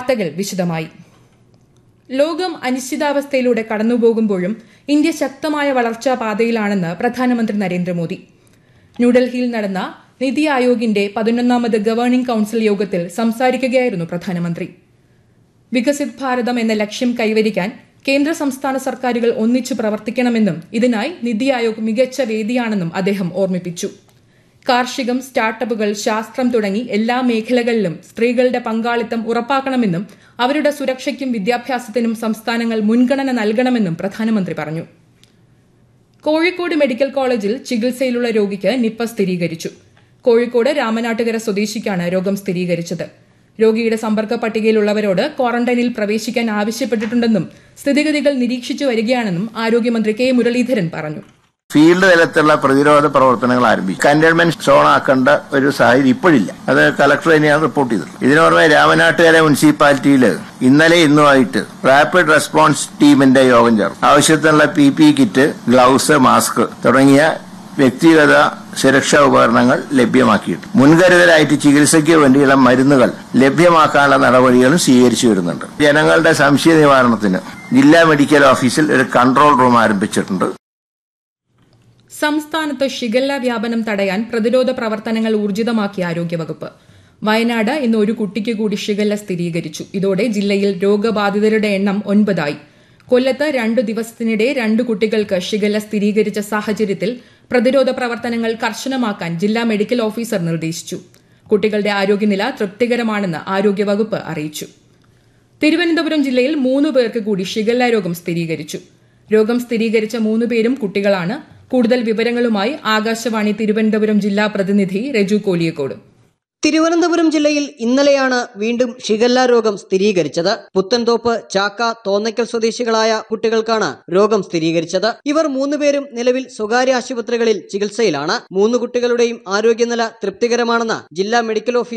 വാർത്തകൾ വിശദമായി ലോകം അനിശ്ചിതാവസ്ഥയിലൂടെ കടന്നുപോകുമ്പോഴും ഇന്ത്യ ശക്തമായ വളർച്ചാ പാതയിലാണെന്ന് പ്രധാനമന്ത്രി നരേന്ദ്രമോദി ന്യൂഡൽഹിയിൽ നടന്ന നിതി ആയോഗിന്റെ പതിനൊന്നാമത് ഗവേണിംഗ് കൌൺസിൽ യോഗത്തിൽ സംസാരിക്കുകയായിരുന്നു പ്രധാനമന്ത്രി വികസിത് ഭാരതം എന്ന ലക്ഷ്യം കൈവരിക്കാൻ കേന്ദ്ര സംസ്ഥാന സർക്കാരുകൾ ഒന്നിച്ചു പ്രവർത്തിക്കണമെന്നും ഇതിനായി നിതി ആയോഗ് മികച്ച വേദിയാണെന്നും അദ്ദേഹം ഓർമ്മിപ്പിച്ചു കാർഷികം സ്റ്റാർട്ടപ്പുകൾ ശാസ്ത്രം തുടങ്ങി എല്ലാ മേഖലകളിലും സ്ത്രീകളുടെ പങ്കാളിത്തം ഉറപ്പാക്കണമെന്നും അവരുടെ സുരക്ഷയ്ക്കും വിദ്യാഭ്യാസത്തിനും സംസ്ഥാനങ്ങൾ മുൻഗണന നൽകണമെന്നും പ്രധാനമന്ത്രി പറഞ്ഞു കോഴിക്കോട് മെഡിക്കൽ കോളേജിൽ ചികിത്സയിലുള്ള രോഗിക്ക് നിപ്പ സ്ഥിരീകരിച്ചു കോഴിക്കോട് രാമനാട്ടുകര സ്വദേശിക്കാണ് രോഗം സ്ഥിരീകരിച്ചത് രോഗിയുടെ സമ്പർക്ക പട്ടികയിലുള്ളവരോട് ക്വാറന്റൈനിൽ പ്രവേശിക്കാൻ ആവശ്യപ്പെട്ടിട്ടുണ്ടെന്നും സ്ഥിതിഗതികൾ നിരീക്ഷിച്ചു വരികയാണെന്നും ആരോഗ്യമന്ത്രി കെ മുരളീധരൻ പറഞ്ഞു ഫീൽഡ് തലത്തിലുള്ള പ്രതിരോധ പ്രവർത്തനങ്ങൾ ആരംഭിച്ചു കണ്ടെയ്ൻമെന്റ് സോൺ ആക്കേണ്ട ഒരു സാഹചര്യം ഇപ്പോഴില്ല അത് കളക്ടർ തന്നെയാണ് റിപ്പോർട്ട് ചെയ്തത് ഇതിനു പുറമെ രാമനാട്ടുകര മുനിസിപ്പാലിറ്റിയിൽ ഇന്നലെ ഇന്നുമായിട്ട് റാപ്പിഡ് റെസ്പോൺസ് ടീമിന്റെ യോഗം ചേർന്നു ആവശ്യത്തിനുള്ള P P kit gloves mask തുടങ്ങിയ വ്യക്തിഗത സുരക്ഷാ ഉപകരണങ്ങൾ ലഭ്യമാക്കിയിട്ട് മുൻകരുതലായിട്ട് ചികിത്സയ്ക്ക് വേണ്ടിയുള്ള മരുന്നുകൾ ലഭ്യമാക്കാനുള്ള നടപടികളും സ്വീകരിച്ചു വരുന്നുണ്ട് ജനങ്ങളുടെ സംശയ നിവാരണത്തിന് ജില്ലാ മെഡിക്കൽ ഓഫീസിൽ ഒരു കൺട്രോൾ റൂം ആരംഭിച്ചിട്ടുണ്ട് സംസ്ഥാനത്ത് ഷിഗല്ല വ്യാപനം തടയാൻ പ്രതിരോധ പ്രവർത്തനങ്ങൾ ഊർജിതമാക്കി ആരോഗ്യവകുപ്പ് വയനാട് ഇന്ന് ഒരു കുട്ടിക്ക് കൂടി ഷിഗല്ല സ്ഥിരീകരിച്ചു ഇതോടെ ജില്ലയിൽ രോഗബാധിതരുടെ എണ്ണം ഒൻപതായി കൊല്ലത്ത് രണ്ടു ദിവസത്തിനിടെ രണ്ട് കുട്ടികൾക്ക് ഷിഗല്ല സ്ഥിരീകരിച്ച സാഹചര്യത്തിൽ പ്രതിരോധ പ്രവർത്തനങ്ങൾ കർശനമാക്കാൻ ജില്ലാ മെഡിക്കൽ ഓഫീസർ നിർദ്ദേശിച്ചു കുട്ടികളുടെ ആരോഗ്യനില തൃപ്തികരമാണെന്ന് ആരോഗ്യവകുപ്പ് അറിയിച്ചു തിരുവനന്തപുരം ജില്ലയിൽ മൂന്ന് പേർക്ക് കൂടി ഷിഗല്ല രോഗം സ്ഥിരീകരിച്ചു രോഗം സ്ഥിരീകരിച്ച മൂന്ന് പേരും കുട്ടികളാണ് കൂടുതൽ വിവരങ്ങളുമായി ആകാശവാണി തിരുവനന്തപുരം ജില്ലാ പ്രതിനിധി രജു കോലിയക്കോട് തിരുവനന്തപുരം ജില്ലയിൽ ഇന്നലെയാണ് വീണ്ടും ഷിഗല്ല രോഗം സ്ഥിരീകരിച്ചത് പുത്തൻതോപ്പ് ചാക്ക തോന്നയ്ക്കൽ സ്വദേശികളായ കുട്ടികൾക്കാണ് രോഗം സ്ഥിരീകരിച്ചത് ഇവർ മൂന്നുപേരും നിലവിൽ സ്വകാര്യ ആശുപത്രികളിൽ ചികിത്സയിലാണ് മൂന്ന് കുട്ടികളുടെയും ആരോഗ്യനില തൃപ്തികരമാണെന്ന് ജില്ലാ മെഡിക്കൽ ഓഫീസർ